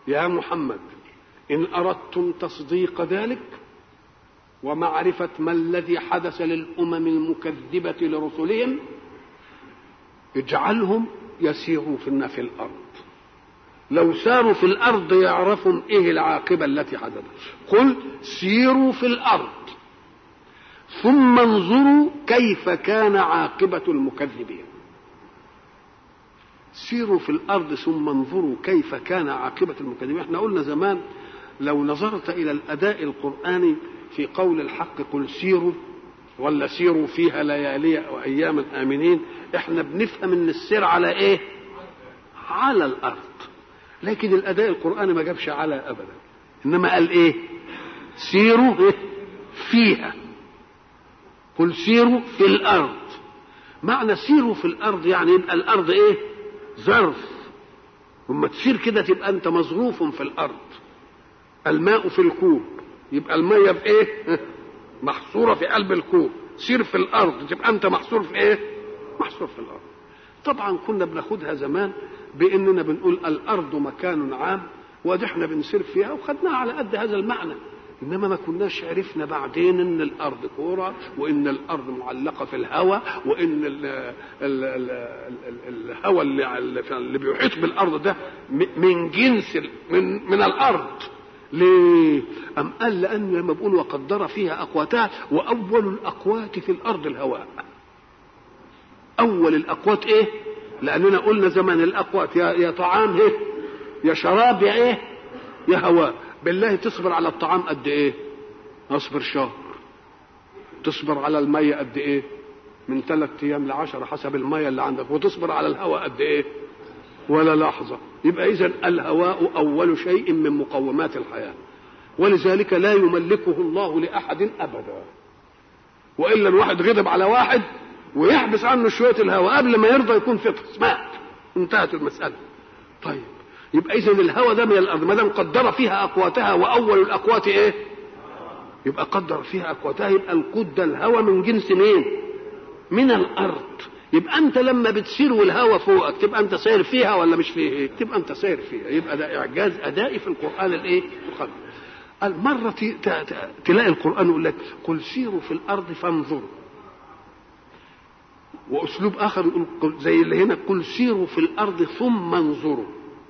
يا محمد إن أردتم تصديق ذلك ومعرفة ما الذي حدث للأمم المكذبة لرسلهم اجعلهم يسيروا في في الأرض لو ساروا في الأرض يعرفوا إيه العاقبة التي حدثت قل سيروا في الأرض ثم انظروا كيف كان عاقبة المكذبين سيروا في الأرض ثم انظروا كيف كان عاقبة المكذبين احنا قلنا زمان لو نظرت إلى الأداء القرآني في قول الحق قل سيروا ولا سيروا فيها ليالي أو أياما آمنين احنا بنفهم ان السير على ايه على الأرض لكن الأداء القرآني ما جابش على أبدا إنما قال ايه سيروا إيه؟ فيها قل سيروا في الأرض معنى سيروا في الأرض يعني يبقى الأرض ايه ظرف لما تسير كده تبقى أنت مظروف في الأرض الماء في الكوب يبقى المية بإيه؟ محصورة في قلب الكوب سير في الأرض تبقى أنت محصور في إيه؟ محصور في الأرض طبعا كنا بناخدها زمان بأننا بنقول الأرض مكان عام وادي احنا بنسير فيها وخدناها على قد هذا المعنى انما ما كناش عرفنا بعدين ان الارض كوره وان الارض معلقه في الهواء وان ال ال ال ال الهواء اللي, اللي بيحيط بالارض ده من جنس من من الارض ليه؟ أم قال لأن لما بقول وقدر فيها أقواتها وأول الأقوات في الأرض الهواء. أول الأقوات إيه؟ لأننا قلنا زمان الأقوات يا يا طعام إيه؟ يا شراب يا إيه؟ يا هواء. بالله تصبر على الطعام قد إيه؟ أصبر شهر. تصبر على المية قد إيه؟ من ثلاثة أيام لعشرة حسب المية اللي عندك وتصبر على الهواء قد إيه؟ ولا لحظة يبقى إذا الهواء أول شيء من مقومات الحياة ولذلك لا يملكه الله لأحد أبدا وإلا الواحد غضب على واحد ويحبس عنه شوية الهواء قبل ما يرضى يكون فطس مات انتهت المسألة طيب يبقى إذا الهواء ده من الأرض ما دام قدر فيها أقواتها وأول الأقوات إيه؟ يبقى قدر فيها أقواتها يبقى القد الهواء من جنس مين؟ من الأرض يبقى انت لما بتسير والهوى فوقك تبقى انت ساير فيها ولا مش فيها ايه تبقى انت ساير فيها يبقى ده اعجاز ادائي في القران الايه القرآن. المرة تلاقي القرآن يقول لك قل سيروا في الأرض فانظروا وأسلوب آخر يقول زي اللي هنا قل سيروا في الأرض ثم انظروا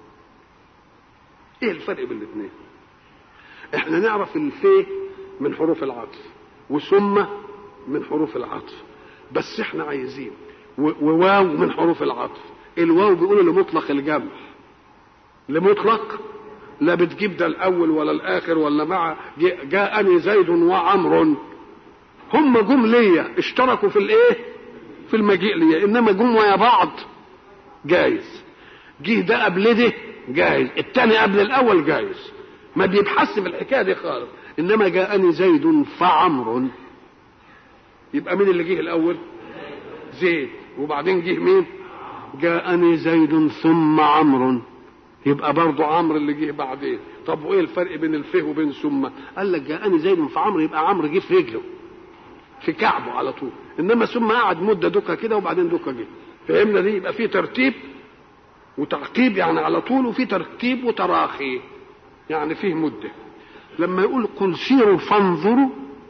إيه الفرق بين الاثنين؟ إحنا نعرف الفيه من حروف العطف وثم من حروف العطف بس إحنا عايزين وواو من حروف العطف الواو بيقولوا لمطلق الجمع لمطلق لا بتجيب ده الاول ولا الاخر ولا مع جاءني زيد وعمر هم جم ليا اشتركوا في الايه في المجيء ليا انما جم ويا بعض جايز جه ده قبل ده جايز التاني قبل الاول جايز ما بيبحث في الحكايه دي خالص انما جاءني زيد فعمر يبقى مين اللي جه الاول زيد وبعدين جه مين جاءني زيد ثم عمرو يبقى برضه عمرو اللي جه بعدين طب وايه الفرق بين الفه وبين ثم قال لك جاءني زيد فعمرو يبقى عمرو جه في رجله في كعبه على طول انما ثم قعد مده دكه كده وبعدين دكه جه فهمنا دي يبقى في ترتيب وتعقيب يعني على طول وفي ترتيب وتراخي يعني فيه مده لما يقول قل سيروا فانظروا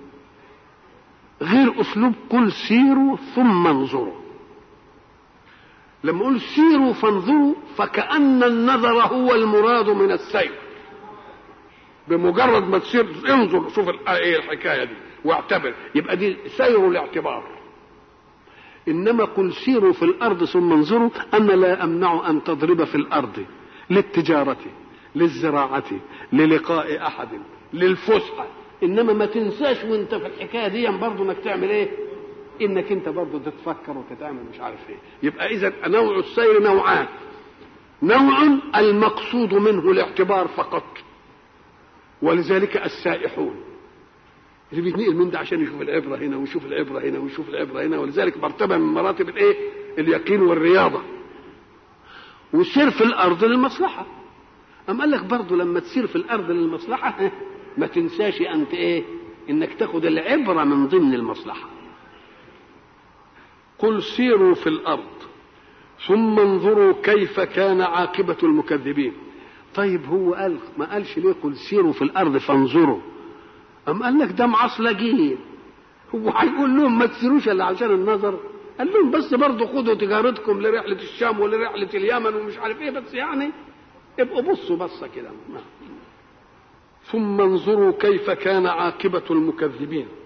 غير اسلوب قل سيروا ثم انظروا لما اقول سيروا فانظروا فكأن النظر هو المراد من السير بمجرد ما تسير انظر شوف ايه الحكايه دي واعتبر يبقى دي سير الاعتبار انما قل سيروا في الارض ثم انظروا انا لا امنع ان تضرب في الارض للتجاره للزراعه للقاء احد للفسحه انما ما تنساش وانت في الحكايه دي برضه انك تعمل ايه انك انت برضه تتفكر وتتعمل مش عارف ايه يبقى اذا نوع السير نوعان نوع المقصود منه الاعتبار فقط ولذلك السائحون اللي بيتنقل من ده عشان يشوف العبره هنا ويشوف العبره هنا ويشوف العبره هنا ولذلك مرتبه من مراتب الايه اليقين والرياضه والسير في الارض للمصلحه أم قال لك برضه لما تسير في الارض للمصلحه ما تنساش انت ايه انك تاخد العبره من ضمن المصلحه قل سيروا في الارض ثم انظروا كيف كان عاقبه المكذبين طيب هو قال ما قالش ليه قل سيروا في الارض فانظروا أم قال لك ده معصلجين هو هيقول لهم ما تسيروش الا عشان النظر قال لهم بس برضه خدوا تجارتكم لرحله الشام ولرحله اليمن ومش عارف ايه بس يعني ابقوا بصوا بصه كده ثم انظروا كيف كان عاقبه المكذبين